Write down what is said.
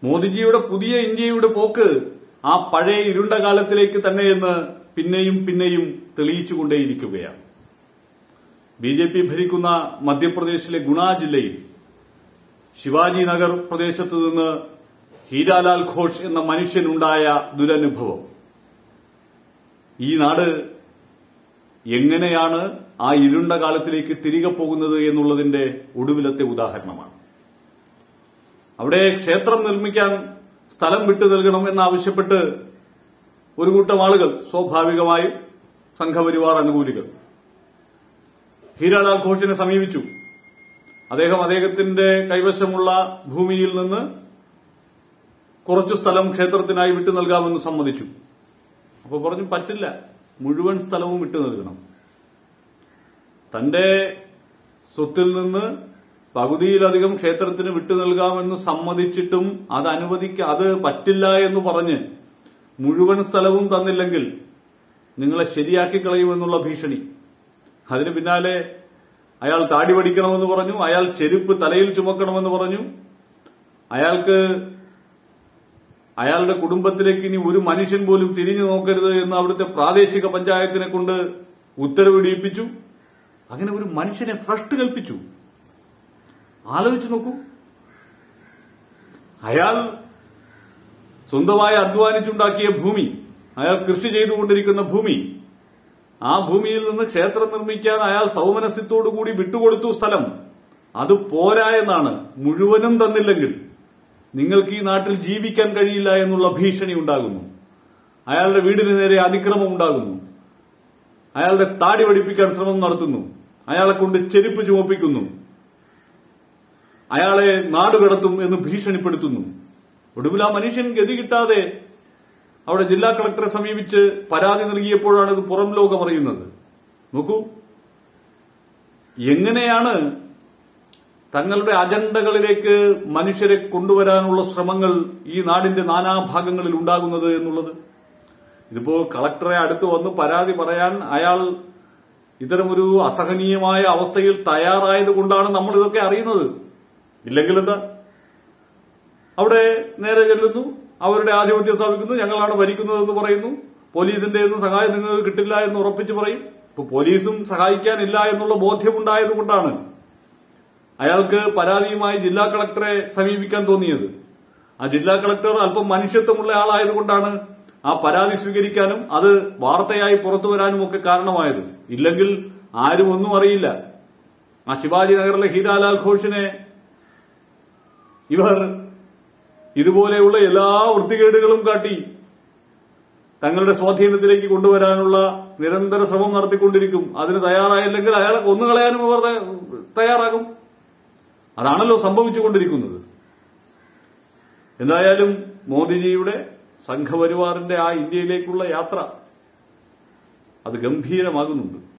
മോദിജിയുടെ പുതിയ ഇന്ത്യയുടെ പോക്ക് ആ പഴയ ഇരുണ്ട കാലത്തിലേക്ക് തന്നെയെന്ന് പിന്നെയും പിന്നെയും തെളിയിച്ചുകൊണ്ടേയിരിക്കുകയാണ് ബി ജെ പി ഭരിക്കുന്ന മധ്യപ്രദേശിലെ ഗുണ ജില്ലയിൽ ശിവാജി നഗർ പ്രദേശത്ത് നിന്ന് ഹീരാലാൽ ഘോഷ് എന്ന മനുഷ്യനുണ്ടായ ദുരനുഭവം ഈ നാട് എങ്ങനെയാണ് ആ ഇരുണ്ട കാലത്തിലേക്ക് തിരികെ പോകുന്നത് എന്നുള്ളതിന്റെ ഒടുവിലത്തെ ഉദാഹരണമാണ് അവിടെ ക്ഷേത്രം നിർമ്മിക്കാൻ സ്ഥലം വിട്ടു നൽകണം എന്നാവശ്യപ്പെട്ട് ഒരു കൂട്ടം ആളുകൾ സ്വാഭാവികമായും സംഘപരിവാർ അനുകൂലികൾ ഹീരാലാൽ ഘോഷിനെ സമീപിച്ചു അദ്ദേഹം അദ്ദേഹത്തിന്റെ കൈവശമുള്ള ഭൂമിയിൽ നിന്ന് കുറച്ചു സ്ഥലം ക്ഷേത്രത്തിനായി വിട്ടു നൽകാമെന്ന് സമ്മതിച്ചു അപ്പൊ പറഞ്ഞു പറ്റില്ല മുഴുവൻ സ്ഥലവും വിട്ടു നൽകണം തന്റെ സ്വത്തിൽ നിന്ന് പകുതിയിലധികം ക്ഷേത്രത്തിന് വിട്ടു നൽകാമെന്ന് സമ്മതിച്ചിട്ടും അത് അനുവദിക്ക അത് പറ്റില്ല എന്ന് പറഞ്ഞ് മുഴുവൻ സ്ഥലവും തന്നില്ലെങ്കിൽ നിങ്ങളെ ശരിയാക്കി കളയുമെന്നുള്ള ഭീഷണി അതിന് പിന്നാലെ അയാൾ താടി പഠിക്കണമെന്ന് പറഞ്ഞു അയാൾ ചെരുപ്പ് തലയിൽ ചുമക്കണമെന്ന് പറഞ്ഞു അയാൾക്ക് അയാളുടെ കുടുംബത്തിലേക്ക് ഇനി ഒരു മനുഷ്യൻ പോലും തിരിഞ്ഞു നോക്കരുത് എന്ന് അവിടുത്തെ പ്രാദേശിക പഞ്ചായത്തിനെ കൊണ്ട് ഉത്തരവിടിയിപ്പിച്ചു അങ്ങനെ ഒരു മനുഷ്യനെ ഭ്രഷ്ട് കൽപ്പിച്ചു ആലോചിച്ചു നോക്കൂ അയാൾ സ്വന്തമായി അധ്വാനിച്ചുണ്ടാക്കിയ ഭൂമി അയാൾ കൃഷി ചെയ്തുകൊണ്ടിരിക്കുന്ന ഭൂമി ആ ഭൂമിയിൽ നിന്ന് ക്ഷേത്രം നിർമ്മിക്കാൻ അയാൾ സൗമനസ്യത്തോടുകൂടി വിട്ടുകൊടുത്തു സ്ഥലം അത് പോരാ എന്നാണ് മുഴുവനും തന്നില്ലെങ്കിൽ നിങ്ങൾക്ക് ഈ നാട്ടിൽ ജീവിക്കാൻ കഴിയില്ല എന്നുള്ള ഭീഷണി ഉണ്ടാകുന്നു അയാളുടെ വീടിന് നേരെ അതിക്രമം ഉണ്ടാകുന്നു അയാളുടെ താടി പഠിപ്പിക്കാൻ ശ്രമം നടത്തുന്നു അയാളെ കൊണ്ട് ചെരുപ്പ് ചുമപ്പിക്കുന്നു അയാളെ നാടുകടത്തും എന്ന് ഭീഷണിപ്പെടുത്തുന്നു ഒടുവിൽ ആ മനുഷ്യൻ ഗതി കിട്ടാതെ അവിടെ ജില്ലാ കളക്ടറെ സമീപിച്ച് പരാതി നൽകിയപ്പോഴാണ് ഇത് പുറം ലോകം അറിയുന്നത് നോക്കൂ എങ്ങനെയാണ് തങ്ങളുടെ അജണ്ടകളിലേക്ക് മനുഷ്യരെ കൊണ്ടുവരാനുള്ള ശ്രമങ്ങൾ ഈ നാടിന്റെ നാനാഭാഗങ്ങളിൽ ഉണ്ടാകുന്നത് എന്നുള്ളത് ഇതിപ്പോ കളക്ടറെ അടുത്ത് വന്ന് പരാതി പറയാൻ അയാൾ ഇത്തരമൊരു അസഹനീയമായ അവസ്ഥയിൽ തയ്യാറായത് കൊണ്ടാണ് നമ്മൾ ഇതൊക്കെ അറിയുന്നത് ഇല്ലെങ്കിൽ എന്താ അവിടെ നേരെ ചെല്ലുന്നു അവരുടെ ആധിപത്യം സ്ഥാപിക്കുന്നു ഞങ്ങളാണ് ഭരിക്കുന്നതെന്ന് പറയുന്നു പോലീസിന്റെ ഒന്നും സഹായം നിങ്ങൾക്ക് കിട്ടില്ല എന്ന് ഉറപ്പിച്ചു പറയും ഇപ്പൊ പോലീസും സഹായിക്കാനില്ല എന്നുള്ള ബോധ്യമുണ്ടായത് കൊണ്ടാണ് അയാൾക്ക് പരാതിയുമായി ജില്ലാ കളക്ടറെ സമീപിക്കാൻ തോന്നിയത് ആ ജില്ലാ കളക്ടർ അല്പം മനുഷ്യത്വമുള്ള ആളായതുകൊണ്ടാണ് ആ പരാതി സ്വീകരിക്കാനും അത് വാർത്തയായി പുറത്തു വരാനും ഒക്കെ കാരണമായത് ഇല്ലെങ്കിൽ ആരും ഒന്നും അറിയില്ല ആ ശിവാജി നഗറിലെ ഹീരാലാൽ ഘോഷിനെ ഇവർ ഇതുപോലെയുള്ള എല്ലാ വൃത്തികേടുകളും കാട്ടി തങ്ങളുടെ സ്വാധീനത്തിലേക്ക് കൊണ്ടുവരാനുള്ള നിരന്തര ശ്രമം നടത്തിക്കൊണ്ടിരിക്കും അതിന് തയ്യാറായില്ലെങ്കിൽ അയാളെ കൊന്നുകളയാനും അവർ ത- തയ്യാറാകും അതാണല്ലോ സംഭവിച്ചുകൊണ്ടിരിക്കുന്നത് എന്തായാലും മോദിജിയുടെ സംഘപരിവാറിന്റെ ആ ഇന്ത്യയിലേക്കുള്ള യാത്ര അത് ഗംഭീരമാകുന്നുണ്ട്